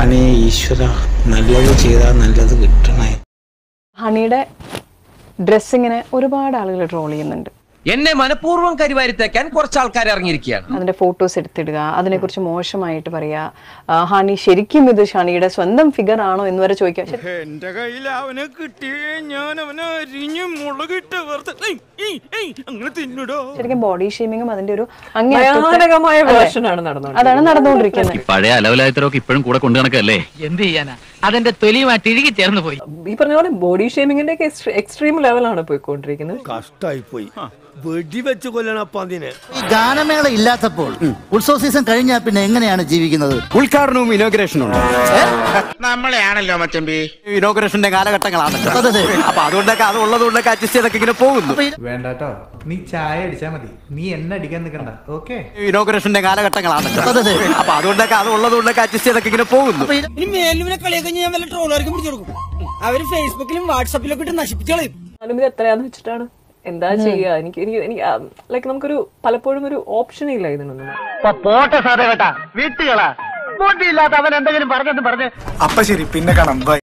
ഭഗവാനെ ഈശ്വര നല്ലത് ചെയ്താൽ നല്ലത് കിട്ടണേ ഹണിയുടെ ഡ്രസ്സിങ്ങിനെ ഒരുപാട് ആളുകൾ ട്രോൾ ചെയ്യുന്നുണ്ട് എന്നെ മനഃപൂർവ്വം കരിവാരിത്തേക്കാൻ കുറച്ച് ആൾക്കാർ ഇറങ്ങിയിരിക്കുകയാണ് അതിന്റെ ഫോട്ടോസ് എടുത്തിടുക അതിനെക്കുറിച്ച് മോശമായിട്ട് പറയാ ആ, ഹണി ശരിക്കും ഇത് ഹണിയുടെ സ്വന്തം ഫിഗർ ആണോ എന്ന് വരെ ചോദിക്കാം ശരി, എന്റെ കയ്യിൽ അവനെ കിട്ടിയേ ഞാൻ അവനെ അരിഞ്ഞ് മുളകിട്ട് വെറുതെ ഏയ്, ഏയ്, ഏയ്, അങ്ങനെ തിന്നിടോ ശരിക്കും ബോഡി ഷേമിങ്ങും അതിന്റെ ഒരു അങ്ങേ ഭയാനകമായ വേർഷനാണ് നടന്നത് അതാണ് നടന്നുകൊണ്ടിരിക്കുന്നത് പഴയ അലവലായത്തരൊക്കെ ഇപ്പോഴും കൂടെ കൊണ്ടു നടക്കല്ലേ എന്ത് ചെയ്യാനാ അതെന്റെ തൊലിയുമായിട്ട് ഇഴുകി ചേർന്ന് പോയി ഈ പറഞ്ഞ പോലെ ബോഡി ഷേമിങ്ങിന്റെ ഒക്കെ എക്സ്ട്രീം ലെവലാണ് പോയിക്കൊണ്ടിരിക്കുന്നത് കഷ്ടായി പോയി വെടിവെച്ച് കൊല്ലണപ്പ അതിനെ ഈ ഗാനമേള ഇല്ലാത്തപ്പോൾ ഉത്സവ സീസൺ കഴിഞ്ഞാൽ പിന്നെ എങ്ങനെയാണ് ജീവിക്കുന്നത് ഉദ്ഘാടനവും ഇനോഗ്രേഷനും ഉണ്ട് നമ്മളെയാണല്ലോ മച്ചമ്പി ഇനോഗ്രേഷന്റെ കാലഘട്ടങ്ങളാണ് അതെ, അതെ. അപ്പൊ അതുകൊണ്ടൊക്കെ അത് ഉള്ളതുകൊണ്ടൊക്കെ അഡ്ജസ്റ്റ് ചെയ്തൊക്കെ ഇങ്ങനെ പോകുന്നു അപ്പൊ ഈ വേണ്ടാട്ടോ നീ ചായ അടിച്ചാ മതി നീ എന്നെ അടിക്കാൻ നിൽക്കണ്ട ഓക്കേ ഇനോഗ്രേഷന്റെ കാലഘട്ടങ്ങളാണ് അതെ, അതെ. അപ്പൊ അതുകൊണ്ടൊക്കെ അത് ഉള്ളതുകൊണ്ടൊക്കെ അഡ്ജസ്റ്റ് ചെയ്തൊക്കെ ഇങ്ങനെ പോകുന്നു അപ്പൊ ഈ ഇനി മേലിനെ കളിയൊക്കെ ഞാൻ വല്ല ട്രോളർക്കും പിടിച്ചു കൊടുക്കും അവര് ഫേസ്ബുക്കിലും വാട്സാപ്പിലൊക്കെ ഇട്ട് നശിപ്പിച്ചു കളയും എന്നാലും ഇത് എത്രയാന്ന് വെച്ചിട്ടാണ് എന്താ ചെയ്യുക എനിക്ക് എനിക്ക് എനിക്ക് ലൈക്ക് നമുക്കൊരു പലപ്പോഴും ഒരു ഓപ്ഷനേ ഇല്ല ഇതിനൊന്നും പോട്ടെ സാറേ കേട്ടാ വീട്ടുകളാ ബോട്ടിയില്ലാത്ത അവൻ എന്തെങ്കിലും പറഞ്ഞെന്ന് പറഞ്ഞ് അപ്പൊ ശരി പിന്നെ കാണാം ബൈ